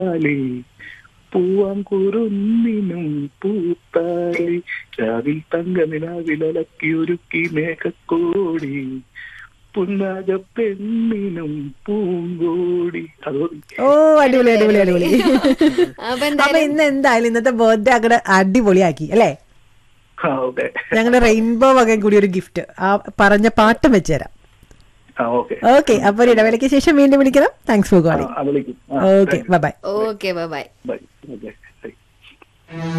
പൂത്താലേ പൂവാങ്കൂറൊന്നിനും പൂത്താലേ രാവിൽ തങ്കനിലാവിലക്കി ഒരുക്കി മേഘക്കോടി പുന്നാക പെണ്ണിനും പൂങ്കോടി അതോ ഓ അടിപൊളി അടിപൊളി അടിപൊളി അപ്പൊ അപ്പൊ എന്തായാലും ഇന്ന് എന്തായാലും ഇന്നത്തെ ബർത്ത്ഡേ അങ്ങടെ അടിപൊളിയാക്കി അല്ലേ ആ ഓക്കെ ഞങ്ങളുടെ റെയിൻബോ വക കൂടി ഒരു ഗിഫ്റ്റ് ആ പറഞ്ഞ പാട്ടും വെച്ചുതരാം ആ ഓക്കെ ഓക്കെ അപ്പൊ ഒരു ഇടവേളയ്ക്ക് ശേഷം വീണ്ടും വിളിക്കണം താങ്ക്സ് ഫോർ കോളിംഗ് ആ വിളിക്കും okay bye bye okay bye bye okay